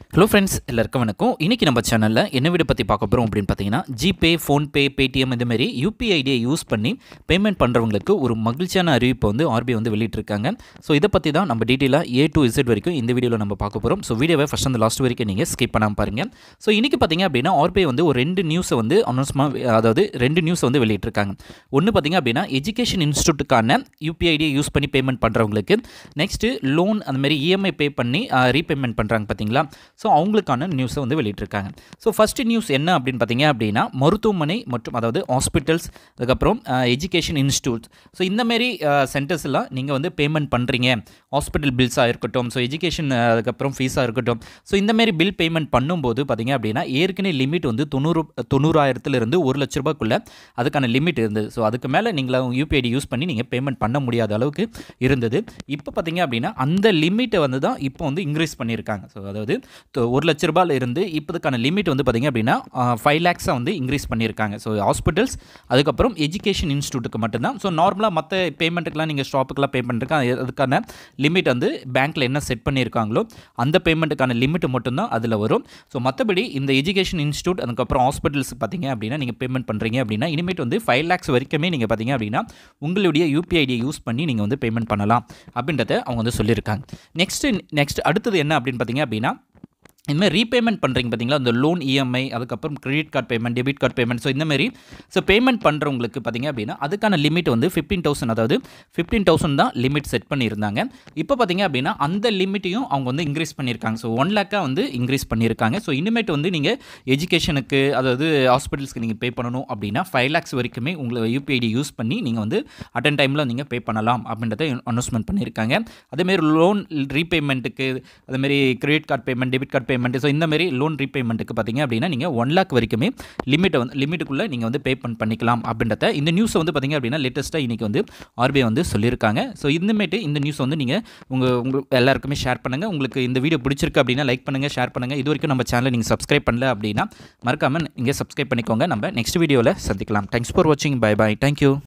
hello friends எல்லாருக்கும் வணக்கம் இன்றைக்கி நம்ம சேனலில் என்ன வீடியோ பற்றி பார்க்க போகிறோம் அப்படின்னு பார்த்தீங்கன்னா ஜிபே ஃபோன்பே பேடிஎம் இந்த மாதிரி யூபிஐ ஐடியை யூஸ் பண்ணி பேமெண்ட் பண்ணுறவங்களுக்கு ஒரு மகிழ்ச்சியான அறிவிப்பை வந்து ஆர்பிஐ வந்து வெளியிட்டிருக்காங்க ஸோ இதை பற்றி தான் நம்ம டீட்டெயிலாக ஏ டு இசட் வரைக்கும் இந்த வீடியோவில் நம்ம பார்க்க போகிறோம் ஸோ வீடியோவை ஃபஸ்ட் அந்த லாஸ்ட் வரைக்கும் நீங்கள் ஸ்கிப் பண்ணாமல் பாருங்கள் ஸோ இன்றைக்கி பார்த்தீங்க அப்படின்னா ஆர்பிஐ வந்து ஒரு ரெண்டு நியூஸை வந்து அனௌன்ஸ்மெண்ட் அதாவது ரெண்டு நியூஸை வந்து வெளியிட்டிருக்காங்க ஒன்று பார்த்தீங்க அப்படின்னா எஜுகேஷன் இன்ஸ்டியூட்டுக்கான யூபிஐ ஐடியை யூஸ் பண்ணி பேமெண்ட் பண்ணுறவங்களுக்கு நெக்ஸ்ட்டு லோன் அந்த மாதிரி இஎம்ஐ பே பண்ணி ரீபேமெண்ட் பண்ணுறாங்க பார்த்தீங்களா ஸோ அவங்களுக்கான நியூஸை வந்து வெளியிட்டிருக்காங்க ஸோ ஃபஸ்ட்டு நியூஸ் என்ன அப்படின்னு பார்த்தீங்க அப்படின்னா மருத்துவமனை மற்றும் அதாவது ஹாஸ்பிட்டல்ஸ் அதுக்கப்புறம் எஜுகேஷன் இன்ஸ்டியூட் ஸோ இந்தமாரி சென்டர்ஸ் எல்லாம் நீங்கள் வந்து பேமெண்ட் பண்ணுறீங்க ஹாஸ்பிட்டல் பில்ஸாக இருக்கட்டும் ஸோ எஜுகேஷன் அதுக்கப்புறம் ஃபீஸாக இருக்கட்டும் ஸோ இந்தமாரி பில் பேமெண்ட் பண்ணும்போது பார்த்தீங்க அப்படின்னா ஏற்கனவே லிமிட் வந்து தொண்ணூறு தொண்ணூறாயிரத்துலேருந்து ஒரு லட்ச ரூபாய்க்குள்ளே அதுக்கான லிமிட் இருந்தது ஸோ அதுக்கு மேலே நீங்கள் யூபிஐடி யூஸ் பண்ணி நீங்கள் பேமெண்ட் பண்ண முடியாத அளவுக்கு இருந்தது இப்போ பார்த்தீங்க அப்படின்னா அந்த லிமிட்டை வந்து தான் இப்போ வந்து இன்க்ரீஸ் பண்ணியிருக்காங்க ஸோ அதாவது தொ- ஒரு லட்ச ரூபாயில் இருந்து இப்போதுக்கான லிமிட் வந்து பார்த்திங்க அப்படின்னா ஃபைவ் லேக்ஸாக வந்து இன்க்ரீஸ் பண்ணியிருக்காங்க ஸோ ஹாஸ்பிட்டல்ஸ் அதுக்கப்புறம் எஜுகேஷன் இன்ஸ்டியூட்டுக்கு மட்டும்தான் ஸோ நார்மலாக மற்ற பேமெண்ட்டுக்கெலாம் நீங்கள் ஸ்டாப்புக்கெலாம் பே பண்ணுறதுக்கு அதுக்கான லிமிட் வந்து பேங்க்கில் என்ன செட் பண்ணியிருக்காங்களோ அந்த பேமெண்ட்டுக்கான லிமிட் மட்டும்தான் அதில் வரும் ஸோ மற்றபடி இந்த எஜுகேஷன் இன்ஸ்டியூட் அதுக்கப்புறம் ஹாஸ்பிட்டல்ஸ் பார்த்தீங்க அப்படின்னா நீங்கள் பேமெண்ட் பண்ணுறீங்க அப்படின்னா இனிமேட் வந்து ஃபைவ் லேக்ஸ் வரைக்குமே நீங்கள் பார்த்தீங்க அப்படின்னா உங்களுடைய யூபிஐ ஐடியை யூஸ் பண்ணி நீங்கள் வந்து பேமெண்ட் பண்ணலாம் அப்படின்றத அவங்க வந்து சொல்லியிருக்காங்க நெக்ஸ்ட்டு நெக்ஸ்ட் அடுத்தது என்ன அப்படின்னு பார்த்தீங்க அப்படின்னா இந்தமாதிரி ரீபேமெண்ட் பண்ணுறீங்க பார்த்தீங்களா அந்த லோன் இஎம்ஐ அதுக்கப்புறம் credit card payment debit card payment so இந்தமாரி ஸோ பேமெண்ட் பண்ணுறவங்களுக்கு பார்த்தீங்க அப்படின்னா அதுக்கான லிமிட் வந்து ஃபிஃப்டீன் தௌசண்ட் அதாவது ஃபிஃப்டீன் தௌசண்ட் தான் லிமிட் செட் பண்ணியிருந்தாங்க இப்போ பார்த்தீங்க அப்படின்னா அந்த லிமிட்டையும் அவங்க வந்து இன்க்ரீஸ் பண்ணியிருக்காங்க ஸோ ஒன் லேக்காக வந்து இன்க்ரீஸ் பண்ணியிருக்காங்க ஸோ இனிமேட் வந்து நீங்கள் எஜுகேஷனுக்கு அதாவது ஹாஸ்பிட்டல்ஸ்க்கு நீங்கள் பே பண்ணணும் அப்படின்னா ஃபைவ் லேக்ஸ் வரைக்குமே உங்களை யூபிஐடி யூஸ் பண்ணி நீங்கள் வந்து அட்டன் டைமில் நீங்கள் பே பண்ணலாம் அப்படின்றத அனௌன்ஸ்மெண்ட் பண்ணியிருக்காங்க அதேமாரி லோன் ரீபேமெண்ட்டுக்கு அதேமாரி credit card payment debit card payment so இந்தமாரி லோன் ரீபேமெண்ட்டுக்கு பார்த்தீங்க அப்படின்னா நீங்கள் ஒன் லேக் வரைக்குமே லிமிட்டை வந்து லிமிட்டுக்குள்ளே நீங்கள் வந்து பே பண்ணிக்கலாம் அப்படின்றத இந்த நியூஸை வந்து பார்த்தீங்க அப்படின்னா லேட்டஸ்ட்டாக இன்றைக்கி வந்து ஆர்பிஐ வந்து சொல்லியிருக்காங்க ஸோ இந்தமேட்டு இந்த நியூஸ் வந்து நீங்கள் உங்கள் உங்கள் எல்லாருக்குமே ஷேர் பண்ணுங்கள் உங்களுக்கு இந்த வீடியோ பிடிச்சிருக்கு அப்படின்னா லைக் பண்ணுங்கள் ஷேர் பண்ணுங்கள் இது வரைக்கும் நம்ம சேனலை நீங்கள் சப்ஸ்கிரைப் பண்ணல அப்படின்னா மறக்காமல் நீங்கள் சப்ஸ்கிரைப் பண்ணிக்கோங்க நம்ம நெக்ஸ்ட் வீடியோவில் சந்திக்கலாம் தேங்க்ஸ் ஃபார் வாட்சிங் பை பை தேங்க்யூ